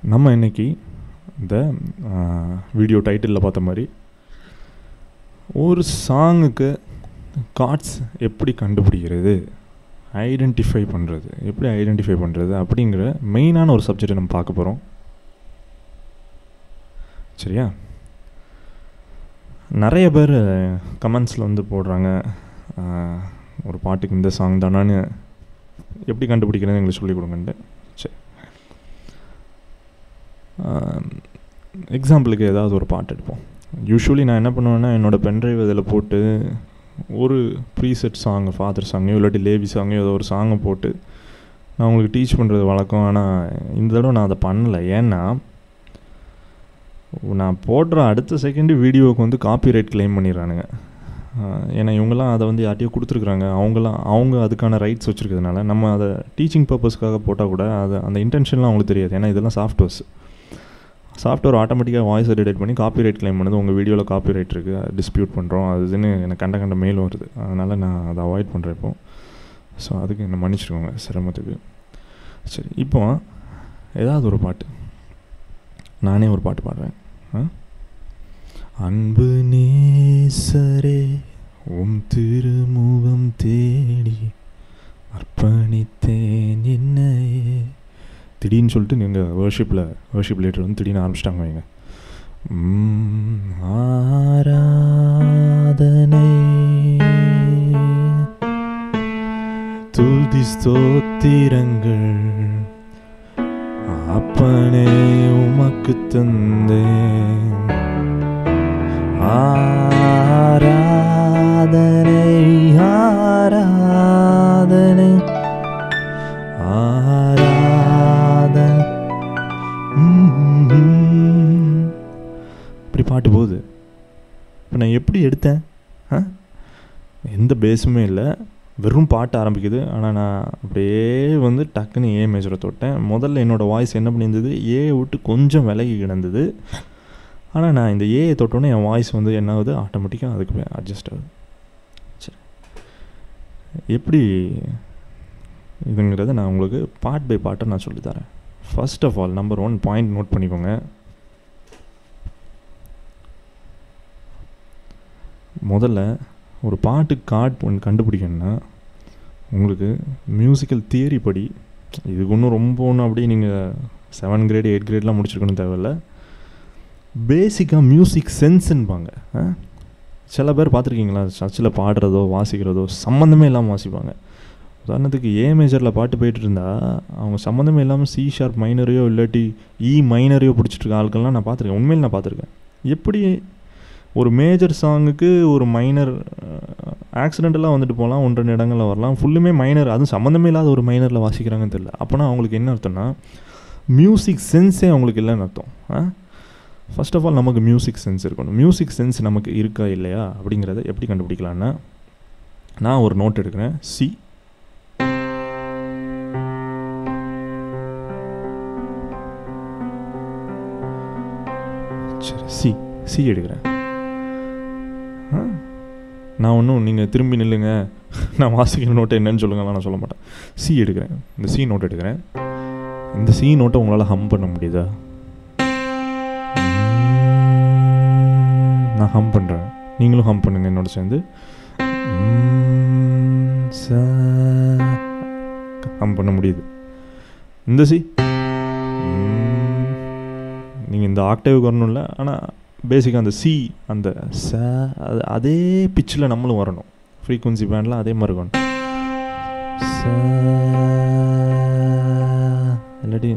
நம்ம இன்னைக்கு இந்த வீடியோ டைட்டிலில் பார்த்த மாதிரி ஒரு சாங்குக்கு கார்ட்ஸ் எப்படி கண்டுபிடிக்கிறது ஐடென்டிஃபை பண்ணுறது எப்படி ஐடென்டிஃபை பண்ணுறது அப்படிங்கிற மெயினான ஒரு சப்ஜெக்டை நம்ம பார்க்க போகிறோம் சரியா நிறைய பேர் கமெண்ட்ஸில் வந்து போடுறாங்க ஆஹ், ஒரு பாட்டுக்கு இந்த சாங் தானான்னு எப்படி கண்டுபிடிக்கிறதுன்னு எங்களுக்கு சொல்லிக் கொடுங்கன்ட்டு சரி எக்ஸாம்பிளுக்கு ஏதாவது ஒரு பாட்டு எடுப்போம் யூஸ்வலி நான் என்ன பண்ணுவேன்னா என்னோடய பென்ட்ரைவ் இதில் போட்டு ஒரு ப்ரீசெட் சாங் ஃபாதர் சாங்கையோ இல்லாட்டி லேவி சாங்கையோ ஏதோ ஒரு சாங்கை போட்டு நான் உங்களுக்கு டீச் பண்ணுறது வழக்கம் ஆனால் இந்த தடவை நான் அதை பண்ணலை ஏன்னா நான் போடுற அடுத்த செகண்டு வீடியோவுக்கு வந்து காப்பிரைட் க்ளைம் பண்ணிடுறானுங்க ஆஹ் ஏன்னா இவங்கெல்லாம் அதை வந்து யார்ட்டையோ கொடுத்துருக்குறாங்க அவங்களாம் அவங்க அதுக்கான ரைட்ஸ் வச்சுருக்கிறதுனால நம்ம அதை டீச்சிங் பர்பஸ்க்காக போட்டால் கூட அது அந்த இன்டென்ஷன்லாம் அவங்களுக்கு தெரியாது ஏன்னா இதெல்லாம் சாஃப்ட்வேர்ஸ் சாஃப்ட்வேர் ஆட்டோமேட்டிக்காக வாய்ஸ் எடிட் பண்ணி காப்பிரைட் க்ளைம் பண்ணுது உங்கள் வீடியோவில் காப்பிரைட் இருக்குது டிஸ்பியூட் பண்ணுறோம் அது இதுன்னு எனக்கு கண்ட கண்ட மெயில் வருது அதனால் நான் அதை அவாய்ட் பண்ணுறேன் இப்போ ஸோ அதுக்கு என்ன மன்னிச்சிருக்கோங்க சிரமத்துக்கு சரி இப்போ ஏதாவது ஒரு பாட்டு நானே ஒரு பாட்டு பாடுறேன் ஆ? அன்பு நேசரே உம் திருமுகம் தேடி அர்ப்பணித்தேன் என்னையே திடீர்னு சொல்லிட்டு நீங்கள் வேர்ஷிப்பில் வேர்ஷிப் லேட்டர் வந்து திடீர்னு ஆரம்பிச்சிட்டாங்க வைங்க உம், ஆராதனை துதி ஸ்தோத்திரங்கள் அப்பனே உமக்கு தந்தேன் ஆராதனை ஆராதனை ஆராதனை ம்ம். இப்படி பாட்டு போகுது இப்போ நான் எப்படி எடுத்தேன் ஆ? எந்த பேஸுமே இல்லை வெறும் பாட்டு ஆரம்பிக்குது ஆனால் நான் அப்படியே வந்து டக்குன்னு ஏ மேஜரை தொட்டேன் முதல்ல என்னோடய வாய்ஸ் என்ன பண்ணியிருந்தது ஏ விட்டு கொஞ்சம் விலகி கிடந்தது ஆனால் நான் இந்த ஏயை தொட்டோன்னே என் வாய்ஸ் வந்து என்ன ஆகுது ஆட்டோமேட்டிக்காக அதுக்கு அட்ஜஸ்ட் ஆகுது சரி எப்படி இதுங்கிறத நான் உங்களுக்கு பார்ட் பை பார்ட்டாக நான் சொல்லித்தரேன் first of all number one point note பண்ணிக்கோங்க முதல்ல ஒரு பாட்டு கார்ட் ஒன்று கண்டுபிடிக்கணும்னா உங்களுக்கு மியூசிக்கல் தியரி படி இதுக்கு ஒன்றும் ரொம்ப ஒன்றும் அப்படியே நீங்கள் செவன் கிரேட் எயிட் கிரேட்லாம் முடிச்சிருக்கணும் தேவையில்ல பேசிக்காக மியூசிக் சென்ஸுன்பாங்க ஆ? சில பேர் பார்த்துருக்கீங்களா சர்ச்சில் பாடுறதோ வாசிக்கிறதோ சம்மந்தமே இல்லாமல் வாசிப்பாங்க உதாரணத்துக்கு ஏ மேஜரில் பாட்டு போயிட்டு இருந்தா அவங்க சம்மந்தமே இல்லாமல் சி ஷார்ப் மைனரையோ இல்லாட்டி இ மைனரையோ பிடிச்சிட்டு இருக்க ஆட்கள்லாம் நான் பார்த்துருக்கேன் உண்மையில் நான் பார்த்துருக்கேன் எப்படி ஒரு மேஜர் சாங்குக்கு ஒரு மைனர் ஆக்சிடென்டெல்லாம் வந்துட்டு போகலாம் ஒன்று ரெண்டு இடங்களில் வரலாம் ஃபுல்லுமே மைனர் அதுவும் சம்மந்தமே இல்லாத ஒரு மைனரில் வாசிக்கிறாங்கன்னு தெரியல அப்போனா அவங்களுக்கு என்ன அர்த்தம்னா மியூசிக் சென்ஸே அவங்களுக்கு இல்லைன்னு அர்த்தம் ஆ ஃபர்ஸ்ட் ஆஃப் ஆல் நமக்கு மியூசிக் சென்ஸ் இருக்கணும் மியூசிக் சென்ஸ் நமக்கு இருக்கா இல்லையா அப்படிங்கிறத எப்படி கண்டுபிடிக்கலான்னா நான் ஒரு நோட் எடுக்கிறேன் சி சரி சி சி எடுக்கிறேன் ஆ? நான் ஒன்றும் நீங்கள் திரும்பி நில்லுங்க நான் வாசிக்கிற நோட்டு என்னன்னு சொல்லுங்கலாம் நான் சொல்ல மாட்டேன் சி எடுக்கிறேன் இந்த சி நோட் எடுக்கிறேன் இந்த சி நோட்டை உங்களால் ஹம் பண்ண முடியுதா நான் ஹம் பண்ணுறேன் நீங்களும் ஹம் பண்ணுங்க என்னோட சேர்ந்து ஹம் பண்ண முடியுது இந்த சி நீங்கள் இந்த ஆக்டேவுக்கு வரணும்ல ஆனால் பேசிக்காக அந்த சி அந்த ச அது அதே பிச்சில் நம்மளும் வரணும் ஃப்ரீக்குவன்சி பேண்ட்லாம் அதே மாதிரி இருக்கணும் ச இல்லாட்டி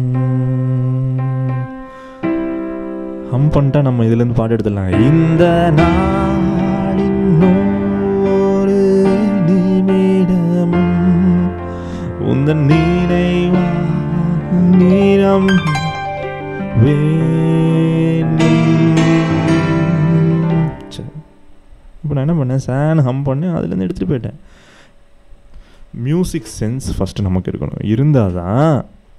ஹம் பண்ணிட்டா நம்ம இதுலேருந்து பாட்டு எடுத்துடலாம் இந்த நாளின் ஒரு நிமிடம் உந்தன் நீனைவா நீரம் இப்போ நான் என்ன பண்ணேன் சேன் ஹம் பண்ணேன் அதுலேருந்து எடுத்துகிட்டு போயிட்டேன் மியூசிக் சென்ஸ் ஃபஸ்ட்டு நமக்கு இருக்கணும் இருந்தால் தான்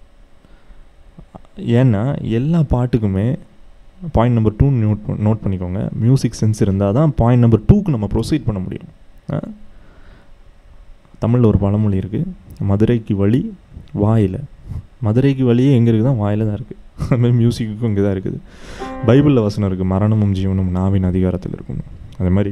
ஏன்னா எல்லா பாட்டுக்குமே point number two note note பண்ணிக்கோங்க மியூசிக் சென்ஸ் இருந்தால் தான் பாயிண்ட் நம்பர் டூக்கு நம்ம ப்ரொசீட் பண்ண முடியும் தமிழில் ஒரு பழமொழி இருக்குது மதுரைக்கு வழி வாயில் மதுரைக்கு வழியே எங்கே இருக்குதா வாயில் தான் இருக்குது அதுமாதிரி மியூசிக்குக்கும் இங்கே தான் இருக்குது பைபிளில் வசனம் இருக்குது மரணமும் ஜீவனும் நாவின் அதிகாரத்தில் இருக்கும் அதே மாதிரி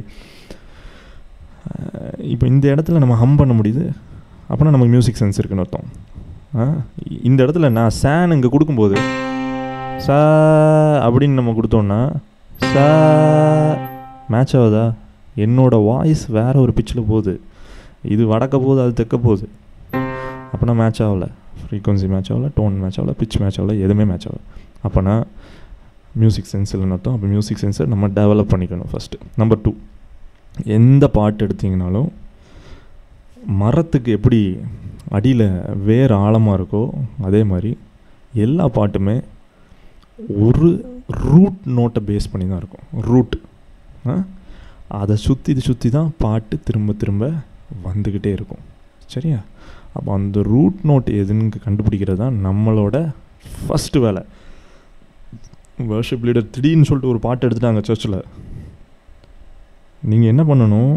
அஹ், இப்போ இந்த இடத்துல நம்ம ஹம் பண்ண முடியுது அப்போனா நமக்கு மியூசிக் சென்ஸ் இருக்குன்னு அர்த்தம் ஆ? இந்த இடத்துல நான் சேன் இங்கே கொடுக்கும்போது சா அப்படின்னு நம்ம கொடுத்தோன்னா சா மேட்ச் ஆகுதா என்னோட வாய்ஸ் வேற ஒரு பிச்சில் போகுது இது வடக்க போகுது அது தெற்க போகுது அப்போனா மேட்ச் ஆகல ஃப்ரீக்வன்சி மேட்ச் ஆகல டோன் மேட்ச் ஆகல பிச் மேட்ச் ஆகல எதுவுமே மேட்ச் ஆகல அப்போனா மியூசிக் சென்ஸ் இல்லைன்னு அர்த்தம் அப்போ மியூசிக் சென்ஸை நம்ம டெவலப் பண்ணிக்கணும் ஃபஸ்ட்டு நம்பர் டூ எந்த பாட்டு எடுத்தீங்கனாலும் மரத்துக்கு எப்படி அடியில் வேர் ஆழமாக இருக்கோ அதே மாதிரி எல்லா பாட்டுமே ஒரு ரூட் நோட்டை பேஸ் பண்ணி தான் இருக்கும் ரூட் அதை சுற்றி சுற்றி தான் பாட்டு திரும்ப திரும்ப வந்துக்கிட்டே இருக்கும் சரியா அப்போ அந்த ரூட் நோட் எதுன்னு கண்டுபிடிக்கிறது தான் நம்மளோட ஃபஸ்ட்டு வேலை வர்ஷிப் லீடர் திடீர்னு சொல்லிட்டு ஒரு பாட்டு எடுத்துட்டாங்க சர்ச்சில் நீங்கள் என்ன பண்ணணும்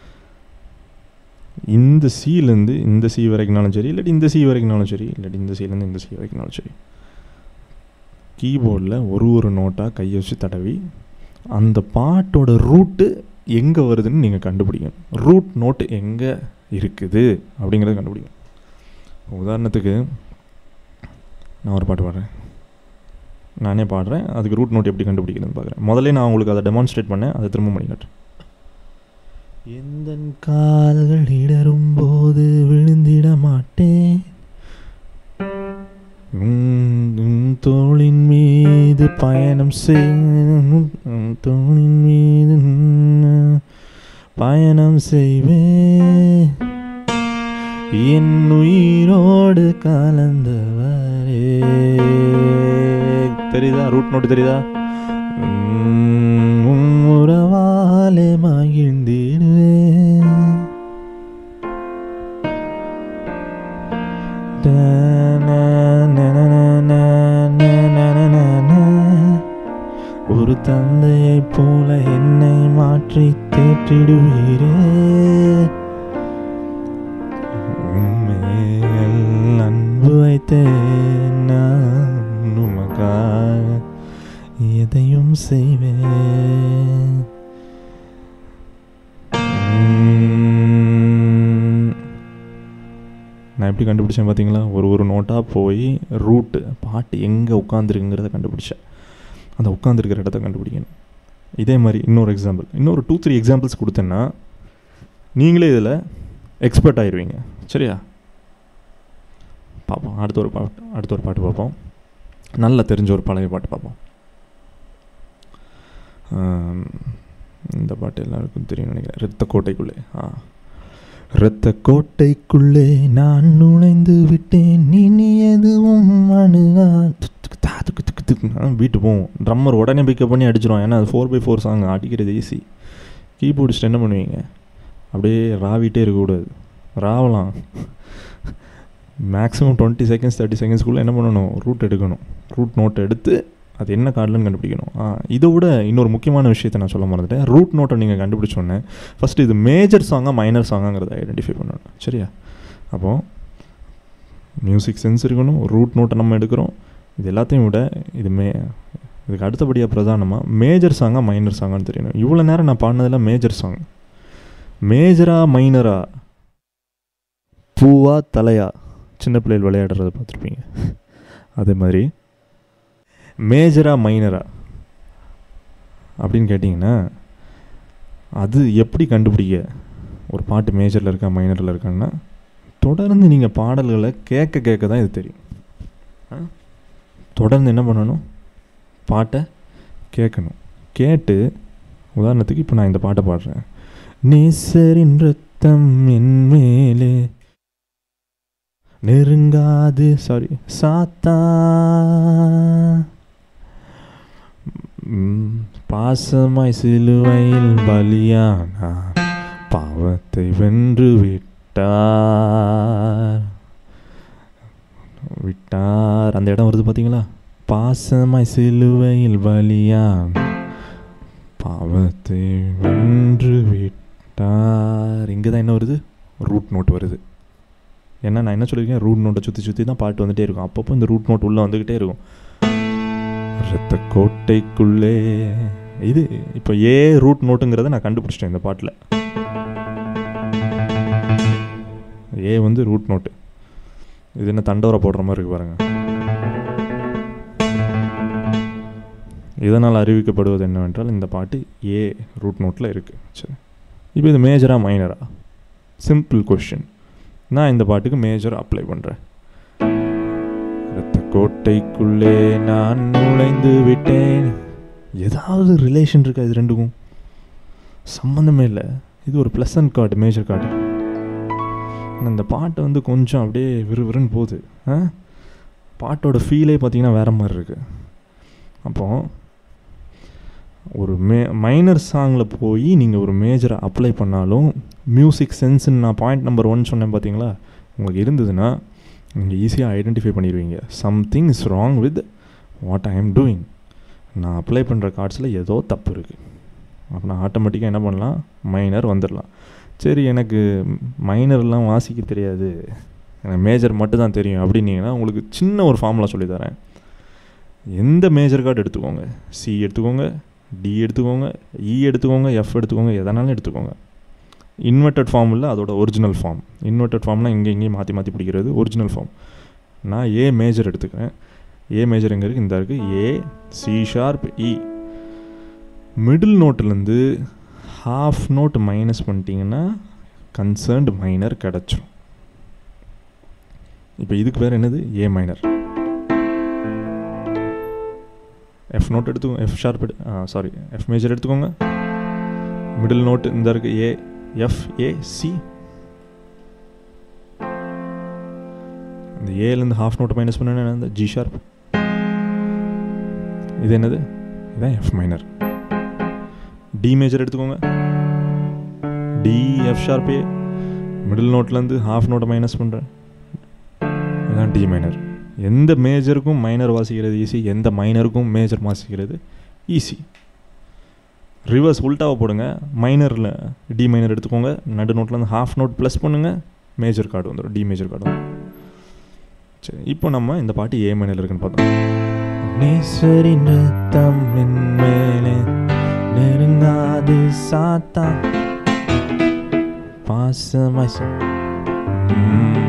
இந்த சீலேருந்து இந்த சி வரைக்கும்னாலும் சரி இல்லாட்டி இந்த சி வரைக்கும்னாலும் சரி இல்லாட்டி இந்த சீலேருந்து இந்த சி வரைக்கும்னாலும் சரி கீபோர்டில் ஒரு ஒரு நோட்டாக கையை வச்சு தடவி அந்த பாட்டோட ரூட்டு எங்கே வருதுன்னு நீங்கள் கண்டுபிடிக்கணும் ரூட் நோட்டு எங்கே இருக்குது அப்படிங்கிறத கண்டுபிடிக்கணும் உதாரணத்துக்கு நான் ஒரு பாட்டு பாடுறேன் நானே பாடுறேன் அதுக்கு ரூட் நோட் எப்படி கண்டுபிடிக்கிறதுன்னு பார்க்குறேன் முதல்ல நான் உங்களுக்கு அதை டெமான்ஸ்ட்ரேட் பண்ணேன் அதை திரும்ப பண்ணி காட்டுறேன் எந்த கால்கள் இடரும் போது விழுந்திட மாட்டேன் உன் உன் தோளின் மீது பயணம் செய் உன் தோளின் மீது உன் பயணம் செய்வேன் என் உயிரோடு கலந்தவரே தெரியுதா ரூட் நோட்டு தெரியுதா உம், உம் உறவாலே மகிழ்ந்திடுவேன் ஒரு தந்தையைப் போல என்னை மாற்றி தேற்றிடுவீரே உம்மேல் அன்பு வைத்தேன் நான் உமக்காக எதையும் செய்வேன் உம், நான் எப்படி கண்டுபிடிச்சேன் பார்த்தீங்களா ஒரு ஒரு நோட்டாக போய் ரூட்டு பாட்டு எங்கே உட்காந்துருக்குங்கிறத கண்டுபிடிச்சேன் அந்த உட்காந்துருக்கிற இடத்த கண்டுபிடிக்கணும் இதே மாதிரி இன்னொரு எக்ஸாம்பிள் இன்னொரு டூ த்ரீ எக்ஸாம்பிள்ஸ் கொடுத்தேன்னா நீங்களே இதில் எக்ஸ்பர்ட் ஆயிடுவீங்க சரியா பார்ப்போம் அடுத்த ஒரு பாட்டு அடுத்த ஒரு பாட்டு பார்ப்போம் நல்லா தெரிஞ்ச ஒரு பழைய பாட்டு பார்ப்போம் ஆம், இந்த பாட்டு எல்லாருக்கும் தெரியும் நினைக்கிறேன் ரத்த கோட்டைக்குள்ளே ஆ இரத்த கோட்டைக்குள்ளே நான் நுழைந்து விட்டேன் இனி எதுவும் அணுகா துக்கு தா துக்கு துக்கு துக்கு ஆ, வீட்டு போவோம் ட்ரம்மர் உடனே பிக்கப் பண்ணி அடிச்சிடும் ஏன்னா அது ஃபோர் பை ஃபோர் சாங் அடிக்கிறது ஈஸி கீபோர்டிஸ்ட் என்ன பண்ணுவீங்க அப்படியே ராவிட்டே இருக்கக்கூடாது ராவலாம் மேக்ஸிமம் டுவெண்ட்டி செகண்ட்ஸ் தேர்ட்டி செகண்ட்ஸ்க்குள்ளே என்ன பண்ணணும் ரூட் எடுக்கணும் ரூட் நோட் எடுத்து அது என்ன கார்டுலன்னு கண்டுபிடிக்கணும் ஆ இதை விட இன்னொரு முக்கியமான விஷயத்தை நான் சொல்ல மறந்துட்டேன் ரூட் நோட்டை நீங்கள் கண்டுபிடிச்சோன்னே ஃபஸ்ட்டு இது மேஜர் சாங்கா மைனர் சாங்காங்கிறத ஐடென்டிஃபை பண்ணணும் சரியா அப்போது மியூசிக் சென்ஸ் இருக்கணும் ரூட் நோட்டை நம்ம எடுக்கிறோம் இது எல்லாத்தையும் விட இது மே இதுக்கு அடுத்தபடியாக பிரதானமாக மேஜர் சாங்கா மைனர் சாங்கான்னு தெரியணும் இவ்வளோ நேரம் நான் பாடினதில் மேஜர் சாங் மேஜரா மைனரா பூவா தலையா சின்ன பிள்ளைகள் விளையாடுறத பார்த்துருப்பீங்க அதே மாதிரி மேஜரா மைனரா அப்படின்னு கேட்டிங்கன்னா அது எப்படி கண்டுபிடிக்க ஒரு பாட்டு மேஜரில் இருக்கா மைனரில் இருக்கான்னா தொடர்ந்து நீங்கள் பாடல்களை கேட்க கேட்க தான் இது தெரியும் ஆ? தொடர்ந்து என்ன பண்ணணும் பாட்டை கேட்கணும் கேட்டு உதாரணத்துக்கு இப்போ நான் இந்த பாட்டை பாடுறேன் நேசரின் ரத்தம் என் மேலே நெருங்காது சாரி சாத்தா ம், பாசமாய் சிலுவையில் பலியானா பாவத்தை வென்று விட்டார் விட்டார் அந்த இடம் வருது பார்த்தீங்களா பாசமாய் சிலுவையில் பலியான் பாவத்தை வென்று விட்டார் இங்கே தான் என்ன வருது ரூட் நோட் வருது ஏன்னா நான் என்ன சொல்லியிருக்கேன் ரூட் நோட்டை சுற்றி சுற்றி தான் பாட்டு வந்துகிட்டே இருக்கும் அப்பப்போ இந்த ரூட் நோட் உள்ளே வந்துக்கிட்டே இருக்கும் ரத்த கோட்டைக்குள்ளே இது இப்போ ஏ ரூட் நோட்டுங்கிறத நான் கண்டுபிடிச்சிட்டேன் இந்த பாட்டில் ஏ வந்து ரூட் நோட்டு இது என்ன தண்டோரை போடுற மாதிரி இருக்கு பாருங்க இதனால் அறிவிக்கப்படுவது என்னவென்றால் இந்த பாட்டு ஏ ரூட் நோட்டில் இருக்குது சரி இப்போ இது மேஜரா மைனரா சிம்பிள் கொஷின் நான் இந்த பாட்டுக்கு மேஜர் அப்ளை பண்ணுறேன் ரத்த கோட்டைக்குள்ளே நான் நுழைந்து விட்டேன் ஏதாவது ரிலேஷன் இருக்கா இது ரெண்டுக்கும் சம்மந்தமே இல்லை இது ஒரு ப்ளசன்ட் கார்டு மேஜர் கார்டு ஆனால் இந்த பாட்டு வந்து கொஞ்சம் அப்படியே விறுவிறுன்னு போகுது ஆ பாட்டோட ஃபீலே பார்த்தீங்கன்னா வேறு மாதிரி இருக்குது அப்போது ஒரு மே மைனர் சாங்கில் போய் நீங்கள் ஒரு மேஜரை அப்ளை பண்ணாலும் மியூசிக் சென்ஸ்ன்னு நான் பாயிண்ட் நம்பர் ஒன் சொன்னேன் பார்த்தீங்களா உங்களுக்கு இருந்ததுன்னா நீங்கள் ஈஸியாக ஐடென்டிஃபை பண்ணிடுவீங்க something is wrong with what I am doing நான் அப்ளை பண்ணுற கார்ட்ஸில் ஏதோ தப்பு இருக்குது அப்போ நான் ஆட்டோமேட்டிக்காக என்ன பண்ணலாம் மைனர் வந்துடலாம் சரி எனக்கு மைனர்லாம் வாசிக்க தெரியாது எனக்கு மேஜர் மட்டும் தான் தெரியும் அப்படின்னீங்கன்னா உங்களுக்கு சின்ன ஒரு ஃபார்முலா சொல்லித்தரேன் எந்த மேஜர் கார்டு எடுத்துக்கோங்க சி எடுத்துக்கோங்க டி எடுத்துக்கோங்க இ எடுத்துக்கோங்க எஃப் எடுத்துக்கோங்க எதனாலும் எடுத்துக்கோங்க இன்வெர்டட் ஃபார்ம் இல்லை அதோட ஒரிஜினல் ஃபார்ம் இன்வெர்டட் ஃபார்ம்னால் இங்கே இங்கேயும் மாற்றி மாற்றி பிடிக்கிறது ஒரிஜினல் ஃபார்ம் நான் ஏ மேஜர் எடுத்துக்கிறேன் ஏ மேஜர் எங்கே இருக்குது இந்த இருக்குது A C sharp E middle நோட்லேருந்து ஹாஃப் நோட் மைனஸ் பண்ணிட்டீங்கன்னா கன்சர்ன்டு மைனர் கிடச்சிரும் இப்போ இதுக்கு பேர் என்னது ஏ மைனர் எஃப் நோட் எடுத்துக்கோங்க எஃப் ஷார்ப் எடு சாரி எஃப் மேஜர் எடுத்துக்கோங்க மிடில் நோட் இந்த இருக்கு ஏ எஃப் ஏ சி இந்த ஏலேருந்து ஹாஃப் நோட் மைனஸ் பண்ண இந்த ஜி ஷார்ப் இது என்னது இதான் எஃப் மைனர் டி மேஜர் எடுத்துக்கோங்க D F sharp A middle நோட்லேருந்து ஹாஃப் நோட்டை மைனஸ் பண்ணுறேன் இதுதான் டி மைனர் எந்த மேஜருக்கும் மைனர் வாசிக்கிறது ஈஸி எந்த மைனருக்கும் மேஜர் வாசிக்கிறது ஈஸி ரிவர்ஸ் உல்ட்டாவை போடுங்க மைனரில் டி மைனர் எடுத்துக்கோங்க நடு நோட்லேருந்து ஹாஃப் நோட் ப்ளஸ் பண்ணுங்கள் மேஜர் கார்டு வந்துடும் டி மேஜர் கார்டு வந்துடும் சரி இப்போ நம்ம இந்த பாட்டு ஏ மைனர் இருக்குன்னு பார்த்தோம் நேசரின் ரத்தம் மேலே நெருங்காது சாத்தா பாசமாய் சொ- ம்.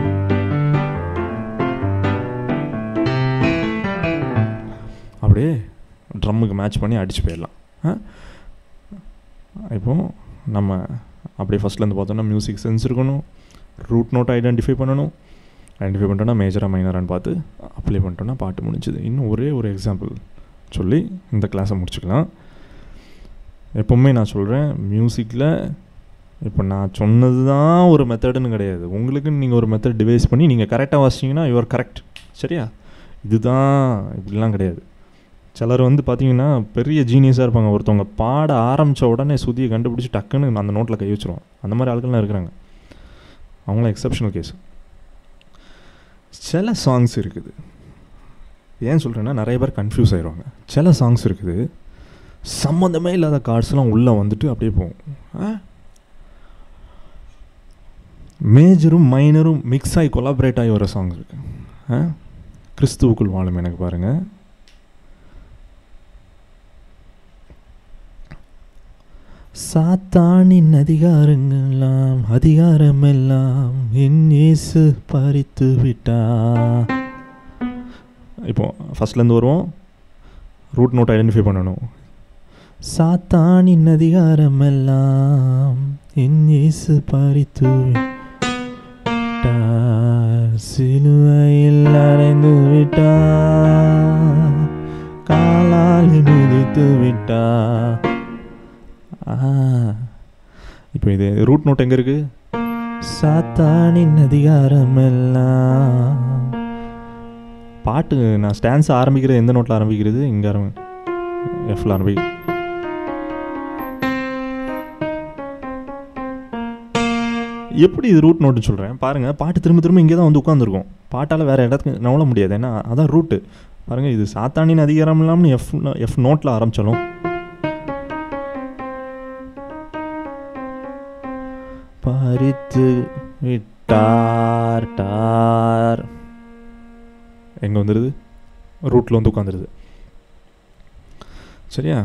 அப்படியே ட்ரம்முக்கு மேட்ச் பண்ணி அடிச்சு போயிடலாம் ஆ? இப்போ நம்ம அப்படியே ஃபஸ்ட்லேருந்து பார்த்தோம்னா மியூசிக் சென்ஸ் இருக்கணும் ரூட் நோட்டை ஐடென்டிஃபை பண்ணணும் ஐடென்டிஃபை பண்ணிட்டோன்னா மேஜராக மைனரான்னு பார்த்து அப்ளை பண்ணிட்டோன்னா பாட்டு முடிஞ்சுது இன்னும் ஒரே ஒரு எக்ஸாம்பிள் சொல்லி இந்த கிளாஸை முடிச்சுக்கலாம் எப்போவுமே நான் சொல்கிறேன் மியூசிக்கில் இப்போ நான் சொன்னது தான் ஒரு மெத்தடுன்னு கிடையாது உங்களுக்குன்னு நீங்கள் ஒரு மெத்தட் டிவைஸ் பண்ணி நீங்கள் கரெக்டாக வாசிச்சிங்கன்னா யுவர் கரெக்ட் சரியா இதுதான் இப்படிலாம் கிடையாது சிலர் வந்து பார்த்தீங்கன்னா பெரிய ஜீனியஸாக இருப்பாங்க ஒருத்தவங்க பாட ஆரம்பித்த உடனே சுதியை கண்டுபிடிச்சி டக்குன்னு அந்த நோட்டில் கை வச்சிருவான் அந்த மாதிரி ஆட்கள்லாம் இருக்கிறாங்க அவங்களாம் எக்ஸப்ஷனல் கேஸ் சில சாங்ஸ் இருக்குது ஏன் சொல்கிறேன்னா நிறைய பேர் கன்ஃபியூஸ் ஆயிடுவாங்க சில சாங்ஸ் இருக்குது சம்மந்தமே இல்லாத கார்ட்ஸ்லாம் உள்ளே வந்துட்டு அப்படியே போகும் மேஜரும் மைனரும் மிக்ஸ் ஆகி கொலாபரேட் ஆகி வர சாங்ஸ் இருக்கு ஆ? கிறிஸ்துவுக்குள் வாழும் எனக்கு பாருங்கள் சாத்தானின் அதிகாரங்கள்லாம் அதிகாரமெல்லாம் என் இயேசு பறித்து விட்டா இப்போ ஃபர்ஸ்ட்லேருந்து வருவோம் ரூட் நோட் ஐடென்டிஃபை பண்ணணும் சாத்தானின் அதிகாரமெல்லாம் என் இயேசு பறித்து விட்டார் சிலுவையில் அறைந்து விட்டார் காலால் மிதித்து விட்டார் இப்போ இது ரூட் நோட் எங்கே இருக்கு சாத்தானின் அதிகாரமெல்லாம் பாட்டு நான் ஸ்டான்ஸ் ஆரம்பிக்கிறது எந்த நோட்டில் ஆரம்பிக்கிறது இங்கே ஆரம்பி எஃப்ல ஆரம்பி எப்படி இது ரூட் நோட்டுன்னு சொல்கிறேன் பாருங்கள் பாட்டு திரும்ப திரும்ப இங்கே தான் வந்து உட்காந்துருக்கும் பாட்டால் வேறு இடத்துக்கு நவல முடியாது ஏன்னா அதான் ரூட்டு பாருங்கள் இது சாத்தானின் அதிகாரம் இல்லாமல் எஃப் எஃப் நோட்டில் ஆரம்பிச்சாலும் பறித்து விட்டார் டார் எங்கே வந்துடுது ரூட்டில் வந்து உட்காந்துருது சரியா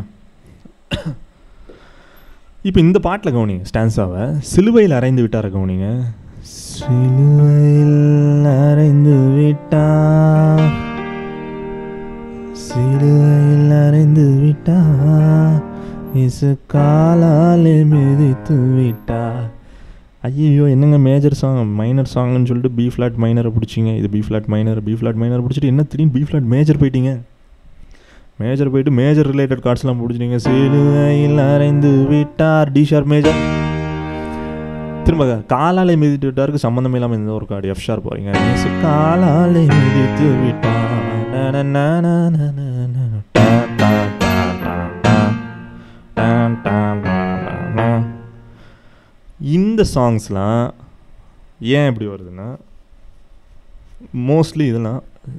இப்போ இந்த பாட்டில் கவனிங்க ஸ்டான்ஸாவை சிலுவையில் அரைந்து விட்டார கவனிங்க சிலுவையில் அரைந்து விட்டா சிலுவையில் அரைந்து விட்டா இசு காலாலே மிதித்து விட்டா ஐயோ என்னங்க மேஜர் சாங் மைனர் சாங்னு சொல்லிட்டு பி ஃப்ளாட் மைனரை பிடிச்சிங்க இது B flat minor B flat minor பிடிச்சிட்டு என்ன திடீர்னு பி ஃப்ளாட் மேஜர் போயிட்டீங்க மேஜர் போயிட்டு மேஜர் ரிலேட்டட் கார்ட்ஸ்லாம் பிடிச்சிட்டீங்க சிலுவையில் அரைந்து விட்டார் டி ஷார்ப் மேஜர் திரும்ப காலாலே மிதித்து விட்டாருக்கு சம்மந்தமே இல்லாமல் இந்த ஒரு கார்டு எஃப் ஷார்ப் போகிறீங்க காலாலே மிதித்து விட்டார் இந்த சாங்ஸ்லாம் ஏன் இப்படி வருதுன்னா மோஸ்ட்லி இதெல்லாம்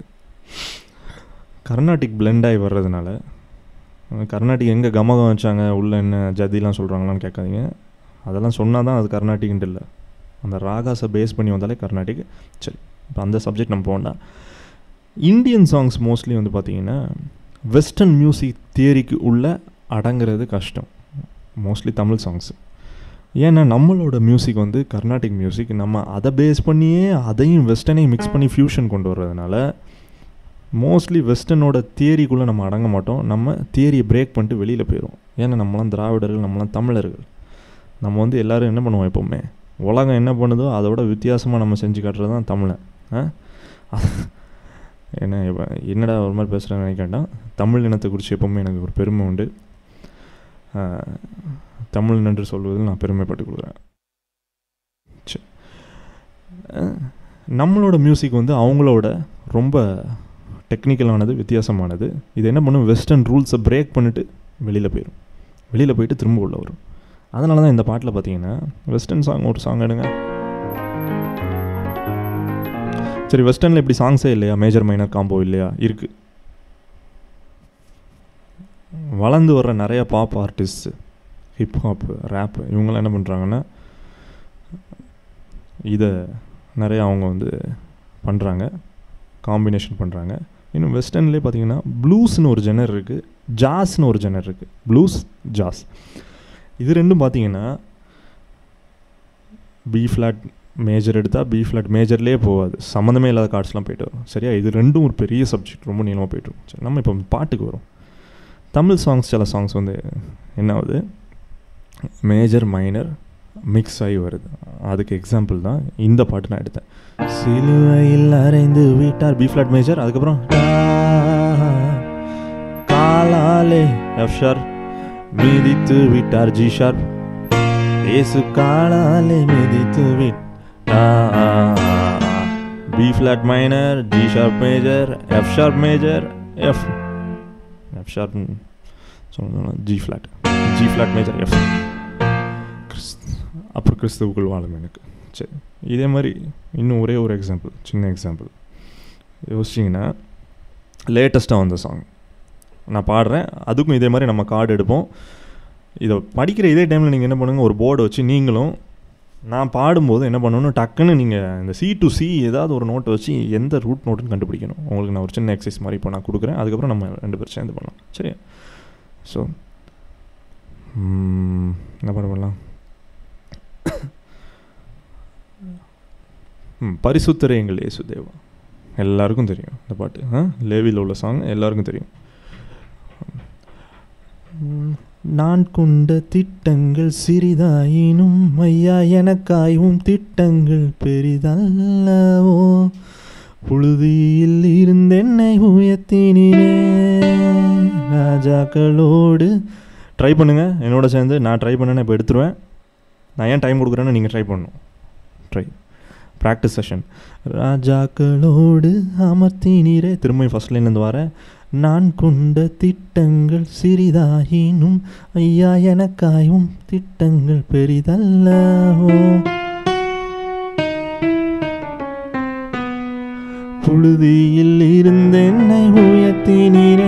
கர்நாடிக் பிளெண்ட் ஆகி வர்றதுனால கர்நாடிக் எங்கே கமகம் வச்சாங்க உள்ளே என்ன ஜதிலாம் சொல்கிறாங்களான்னு கேட்காதீங்க அதெல்லாம் சொன்னால் தான் அது கர்நாடிக்ன்ட்டு இல்லை அந்த ராகாஸை பேஸ் பண்ணி வந்தாலே கர்நாடிக் சரி இப்போ அந்த சப்ஜெக்ட் நம்ம போனால் இந்தியன் சாங்ஸ் மோஸ்ட்லி வந்து பார்த்திங்கன்னா வெஸ்டர்ன் மியூசிக் தியரிக்கு உள்ள அடங்குறது கஷ்டம் மோஸ்ட்லி தமிழ் சாங்ஸ் ஏன்னா நம்மளோட மியூசிக் வந்து கர்நாடிக் மியூசிக் நம்ம அதை பேஸ் பண்ணியே அதையும் வெஸ்டர்னையும் மிக்ஸ் பண்ணி ஃப்யூஷன் கொண்டு வர்றதுனால மோஸ்ட்லி வெஸ்டர்னோட தியரிக்குள்ளே நம்ம அடங்க மாட்டோம் நம்ம தியரியை பிரேக் பண்ணிட்டு வெளியில் போயிடுவோம் ஏன்னா நம்மளாம் திராவிடர்கள் நம்மளாம் தமிழர்கள் நம்ம வந்து எல்லோரும் என்ன பண்ணுவோம் எப்போவுமே உலகம் என்ன பண்ணுதோ அதோட வித்தியாசமாக நம்ம செஞ்சு காட்டுறது தான் தமிழன் ஆ என்ன இப்போ என்னடா ஒரு மாதிரி பேசுகிறேன்னு நினைக்கேன்டா தமிழ் இனத்தை குறித்து எப்போவுமே எனக்கு ஒரு பெருமை உண்டு தமிழ் என்று சொல்வதில் நான் பெருமைப்பட்டு கொடுக்குறேன் சரி நம்மளோட மியூசிக் வந்து அவங்களோட ரொம்ப டெக்னிக்கலானது வித்தியாசமானது இது என்ன பண்ணும் வெஸ்டர்ன் ரூல்ஸை பிரேக் பண்ணிவிட்டு வெளியில் போயிடும் வெளியில் போயிட்டு திரும்ப உள்ள வரும் அதனால தான் இந்த பாட்டில் பார்த்தீங்கன்னா வெஸ்டர்ன் சாங் ஒரு சாங் எடுங்க சரி வெஸ்டர்னில் இப்படி சாங்ஸே இல்லையா மேஜர் மைனர் காம்போ இல்லையா இருக்குது வளர்ந்து வர்ற நிறைய பாப் ஆர்டிஸ்ட் ஹிப்ஹாப் ரேப் இவங்கெல்லாம் என்ன பண்ணுறாங்கன்னா இதை நிறைய அவங்க வந்து பண்ணுறாங்க காம்பினேஷன் பண்ணுறாங்க இன்னும் வெஸ்டர்ன்லேயே பார்த்தீங்கன்னா ப்ளூஸ்னு ஒரு ஜெனர் இருக்குது ஜாஸ்னு ஒரு ஜெனர் இருக்குது ப்ளூஸ் ஜாஸ் இது ரெண்டும் பார்த்தீங்கன்னா பி ஃப்ளாட் மேஜர் எடுத்தால் பி ஃப்ளாட் மேஜர்லேயே போகாது சம்மந்தமே இல்லாத கார்ட்ஸ்லாம் போயிட்டு வரும் சரியா இது ரெண்டும் ஒரு பெரிய சப்ஜெக்ட் ரொம்ப நீளமாக போயிட்டு வரும் சரி நம்ம இப்போ பாட்டுக்கு வரும் தமிழ் சாங்ஸ் சில சாங்ஸ் வந்து என்ன ஆகுது மேஜர் மைனர் மிக்ஸ் ஆகி வருது அதுக்கு எக்ஸாம்பிள் தான் இந்த பாட்டு நான் எடுத்தேன் சிலுவையில் அரைந்து வீட்டார் பி ஃப்ளாட் மேஜர் அதுக்கப்புறம் காலாலே எஃப் ஷார் மீதித்து விட்டார் ஜி ஷார்ப் ஏசு காலாலே மிதித்து விட் B flat minor G sharp major F sharp major F F sharp சொல்லணும் G flat G flat major F அப்புறம் கிறிஸ்துவுக்குள் வாழும் எனக்கு சரி இதே மாதிரி இன்னும் ஒரே ஒரு எக்ஸாம்பிள் சின்ன எக்ஸாம்பிள் யோசிச்சிங்கன்னா லேட்டஸ்ட்டாக வந்த சாங் நான் பாடுறேன் அதுக்கும் இதே மாதிரி நம்ம கார்டு எடுப்போம் இதை படிக்கிற இதே டைமில் நீங்கள் என்ன பண்ணுங்கள் ஒரு போர்டை வச்சு நீங்களும் நான் பாடும்போது என்ன பண்ணணும் டக்குன்னு நீங்கள் இந்த சி டு சி ஏதாவது ஒரு நோட்டை வச்சு எந்த ரூட் நோட்டுன்னு கண்டுபிடிக்கணும் உங்களுக்கு நான் ஒரு சின்ன எக்ஸசைஸ் மாதிரி இப்போ நான் கொடுக்குறேன் அதுக்கப்புறம் நம்ம ரெண்டு பேரும் சேர்ந்து பண்ணலாம் சரியா ஸோ என்ன பண்ண பண்ணலாம் பரிசுத்தரே எங்கள் இயேசு தேவா எல்லாருக்கும் தெரியும் இந்த பாட்டு ஆ லேவியில் உள்ள சாங் எல்லாருக்கும் தெரியும் நான் கொண்ட திட்டங்கள் சிறிதாயினும் ஐயா எனக்காயும் திட்டங்கள் பெரிதல்லவோ புழுதியில் இருந்தென்னை உயர்த்தினே ராஜாக்களோடு ட்ரை பண்ணுங்கள் என்னோட சேர்ந்து நான் ட்ரை பண்ணேன்னு இப்போ எடுத்துருவேன் நான் ஏன் டைம் கொடுக்குறேன்னு நீங்கள் ட்ரை பண்ணணும் ட்ரை ப்ராக்டிஸ் செஷன் ராஜாக்களோடு அமர்த்தினீரே திரும்ப ஃபஸ்ட் லைன்லேருந்து வரேன் நான் கொண்ட திட்டங்கள் சிறிதாயினும் ஐயா எனக்காயும் திட்டங்கள் பெரிதல்லவோ புழுதியில் இருந்து என்னை உயர்த்தினீரே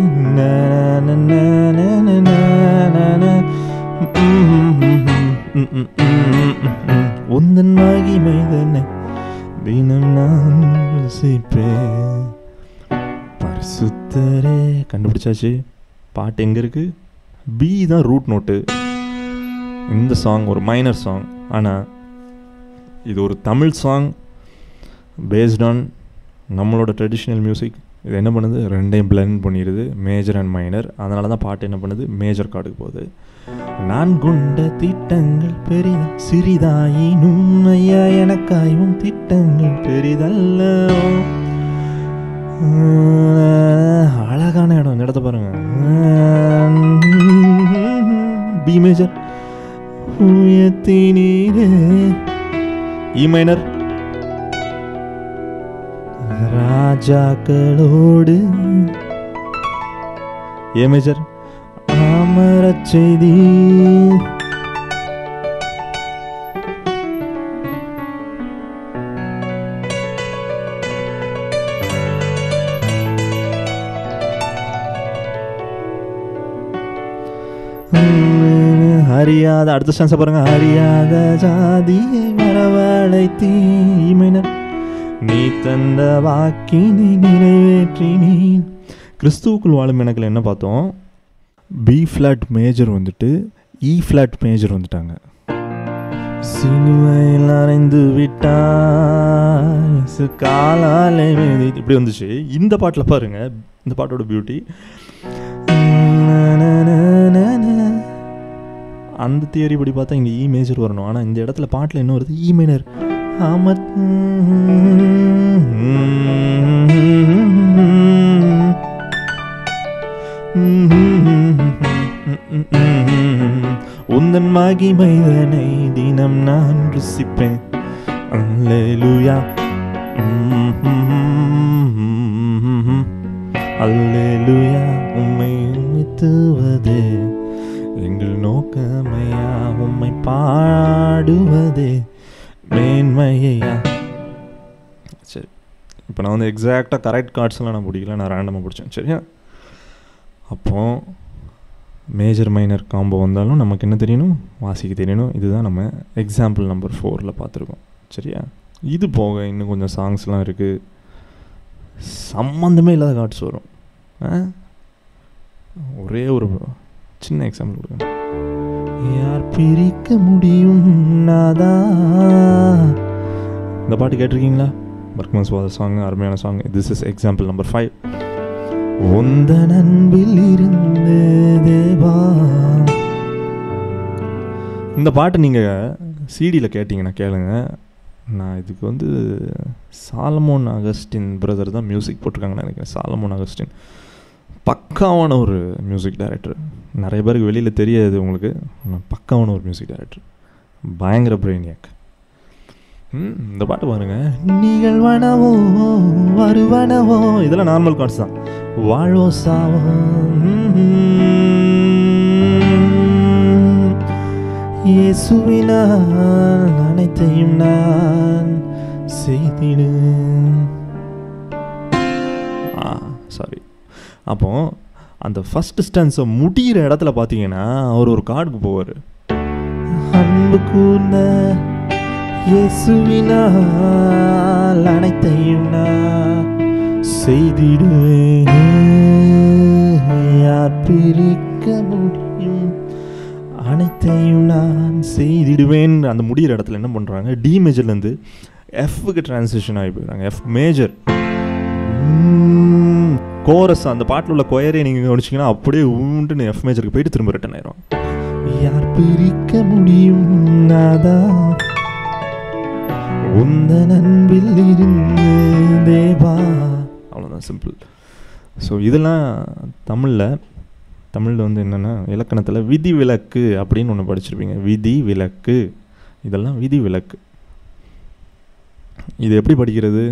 உந்தன் மகிமை தன்னை தினம் நான் ருசிப்பேன் பரிசுத்தரே கண்டுபிடிச்சாச்சு பாட்டு எங்கே இருக்குது பி தான் ரூட் நோட்டு இந்த சாங் ஒரு மைனர் சாங் ஆனால் இது ஒரு தமிழ் சாங் பேஸ்ட் ஆன் நம்மளோட ட்ரெடிஷ்னல் மியூசிக் இது என்ன பண்ணுது ரெண்டையும் blend பண்ணிடுது மேஜர் அண்ட் மைனர் அதனால தான் பாட்டு என்ன பண்ணுது மேஜர் கார்டுக்கு போகுது நான் கொண்ட திட்டங்கள் பெரிதா சிறிதாயினும் ஐயா எனக்காயும் திட்டங்கள் பெரிதல்ல அழகான இடம் இந்த இடத்த பாருங்க பி மேஜர் உயர்த்தினீரே இ மைனர் ராஜாக்களோடு ஏ மேஜர் அமரச் செய்தி அறியாத அடுத்த ஸ்டான்ஸை பாருங்க அறியாத ஜாதியை வரவழைத்தீ மைனர் நீ தந்த வாக்கினை நிறைவேற்றி நீ கிறிஸ்துவுக்குள் வாழும் எனக்குல என்ன பார்த்தோம் பி ஃப்ளாட் மேஜர் வந்துட்டு இ ஃப்ளாட் மேஜர் வந்துட்டாங்க சிலுவையில் அறைந்து விட்டாய் சு காலாலே மிதி இப்படி வந்துச்சு இந்த பாட்டில் பாருங்க இந்த பாட்டோட பியூட்டி அந்த தியரி படி பார்த்தா இங்கே இ மேஜர் வரணும் ஆனால் இந்த இடத்துல பாட்டில் என்ன வருது இ மைனர் ஆமத் உந்தன் மகிமைதனை தினம் நான் ருசிப்பேன் அல்லேலூயா அல்லேலூயா உம்மை உமித்துவதே எங்கள் நோக்கமையா உம்மை பாடுவதே மேன்மையா சரி இப்போ நான் வந்து எக்ஸாக்டாக கரெக்ட் கார்ட்ஸ்லாம் நான் பிடிக்கல நான் ரேண்டமாக பிடிச்சேன் சரியா அப்போ மேஜர் மைனர் காம்போ வந்தாலும் நமக்கு என்ன தெரியணும் வாசிக்க தெரியணும் இதுதான் நம்ம எக்ஸாம்பிள் நம்பர் ஃபோரில் பார்த்துருக்கோம் சரியா இது போக இன்னும் கொஞ்சம் சாங்ஸ்லாம் இருக்குது சம்மந்தமே இல்லாத கார்ட்ஸ் வரும் ஆ? ஒரே ஒரு சின்ன எக்ஸாம்பிள் கொடுங்க யார் பிரிக்க முடியும் நாதா இந்த பாட்டு கேட்டிருக்கீங்களா பர்க்மன்ஸ் வாத சாங் அருமையான song this is example number five உந்த அன்பில் இருந்து தேவா இந்த பாட்டு நீங்கள் சிடியில் கேட்டிங்கன்னா கேளுங்க நான் இதுக்கு வந்து சாலமோன் அகஸ்டின் பிரதர் தான் மியூசிக் போட்டிருக்காங்கன்னு நினைக்கிறேன் சாலமோன் அகஸ்டின் பக்காவான ஒரு மியூசிக் டைரக்டர் நிறைய பேருக்கு வெளியில் தெரியாது உங்களுக்கு ஆனால் பக்காவான ஒரு மியூசிக் டைரக்டர் பயங்கர பிரெயினியாக் ம் இந்த பாட்டு பாருங்க நிகழ்வனவோ வருவனவோ இதெல்லாம் நார்மல் கார்ட்ஸ் தான் வாழோ சாவோ இயேசுவினால் அனைத்தையும் நான் செய்திடு ஆ சாரி அப்போ அந்த ஃபர்ஸ்ட் ஸ்டான்ஸை முடிகிற இடத்துல பார்த்தீங்கன்னா அவர் ஒரு கார்டுக்கு போவார் அன்பு கூர்ந்த இயேசுவினால் அனைத்தையும் நான் செய்திடுவேன் யார் பிரிக்க முடியும் அனைத்தையும் நான் செய்திடுவேன் அந்த முடிகிற இடத்துல என்ன பண்ணுறாங்க டி மேஜர்லேருந்து எஃப்க்கு டிரான்சிஷன் ஆகி போயிடுறாங்க எஃப் மேஜர் கோரஸ் அந்த பாட்டில் உள்ள கொயரே நீங்கள் கவனிச்சிங்கன்னா அப்படியே உண்டுன்னு எஃப் மேஜருக்கு போயிட்டு திரும்ப ரிட்டன் ஆயிரும் யார் பிரிக்க முடியும் நாதா உந்த நண்பில் இருந்து தேவா அவ்வளோதான் சிம்பிள் ஸோ இதெல்லாம் தமிழில் தமிழில் வந்து என்னென்னா இலக்கணத்தில் விதி விலக்கு அப்படின்னு ஒன்று படிச்சிருப்பீங்க விதி விலக்கு இதெல்லாம் விதி விலக்கு இது எப்படி படிக்கிறது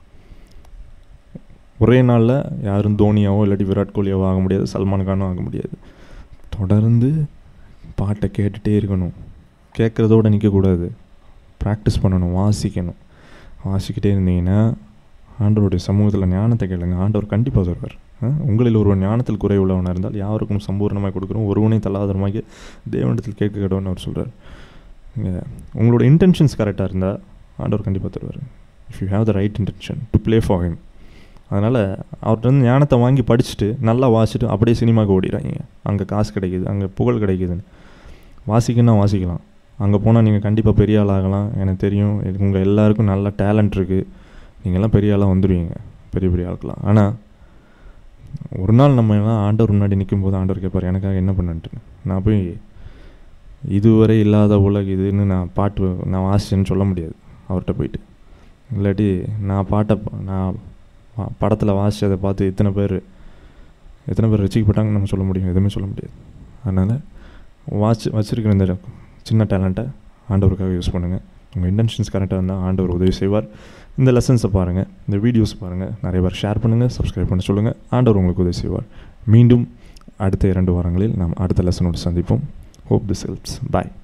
ஒரே நாளில் யாரும் தோனியாவோ இல்லாட்டி விராட் கோலியாவோ ஆக முடியாது சல்மான் கானோ ஆக முடியாது தொடர்ந்து பாட்டை கேட்டுகிட்டே இருக்கணும் கேட்குறதோட நிற்கக்கூடாது ப்ராக்டிஸ் பண்ணணும் வாசிக்கணும் வாசிக்கிட்டே இருந்தீங்கன்னா ஆண்டவருடைய சமூகத்தில் ஞானத்தை கேளுங்க ஆண்டவர் கண்டிப்பாக தருவார் ஆ? உங்களில் ஒருவன் ஞானத்தில் குறைவுள்ளவனாக இருந்தால் யாருக்கும் சம்பூர்ணமாக கொடுக்குறோம் ஒருவனை தள்ளாதரமாகி தேவனிடத்தில் கேட்க கடவுன்னு அவர் சொல்கிறார் நீங்கள் உங்களோட இன்டென்ஷன்ஸ் கரெக்டாக இருந்தால் ஆண்டவர் கண்டிப்பாக தருவார் if you have the right intention to play for him அதனால் அவர்கிட்ட வந்து ஞானத்தை வாங்கி படிச்சுட்டு நல்லா வாசிச்சுட்டு அப்படியே சினிமாவுக்கு ஓடிடுறாங்க அங்கே காசு கிடைக்குது அங்கே புகழ் கிடைக்குதுன்னு வாசிக்கணும்னா வாசிக்கலாம் அங்கே போனால் நீங்கள் கண்டிப்பாக பெரிய ஆள் ஆகலாம் எனக்கு தெரியும் உங்கள் எல்லாருக்கும் நல்ல டேலண்ட் இருக்குது நீங்கள்லாம் பெரிய ஆளாக வந்துடுவீங்க பெரிய பெரிய ஆட்களாம் ஆனால் ஒரு நாள் நம்ம எல்லாம் ஆண்டவர் முன்னாடி நிற்கும்போது ஆண்டவர் கேட்பார் எனக்காக என்ன பண்ணன்ட்டு நான் போய் இதுவரை இல்லாத உலக இதுன்னு நான் பாட்டு நான் வாசிச்சேன்னு சொல்ல முடியாது அவர்கிட்ட போயிட்டு இல்லாட்டி நான் பாட்டை ப- நான் படத்தில் வாசிச்சதை பார்த்து எத்தனை பேர் எத்தனை பேர் ரசிக்கப்பட்டாங்கன்னு நம்ம சொல்ல முடியும் எதுவுமே சொல்ல முடியாது அதனால் வாட்ச் வச்சுருக்கிற இந்த சின்ன டேலண்ட்டை ஆண்டவருக்காக யூஸ் பண்ணுங்கள் உங்கள் இன்டென்ஷன்ஸ் கரெக்டாக இருந்தால் ஆண்டவர் உதவி செய்வார் இந்த லெசன்ஸை பாருங்கள் இந்த வீடியோஸ் பாருங்கள் நிறைய பேர் ஷேர் பண்ணுங்கள் சப்ஸ்கிரைப் பண்ண சொல்லுங்கள் ஆண்டவர் உங்களுக்கு உதவி செய்வார் மீண்டும் அடுத்த இரண்டு வாரங்களில் நாம் அடுத்த லெசனோடு சந்திப்போம் ஹோப் திஸ் ஹெல்ப்ஸ் பாய்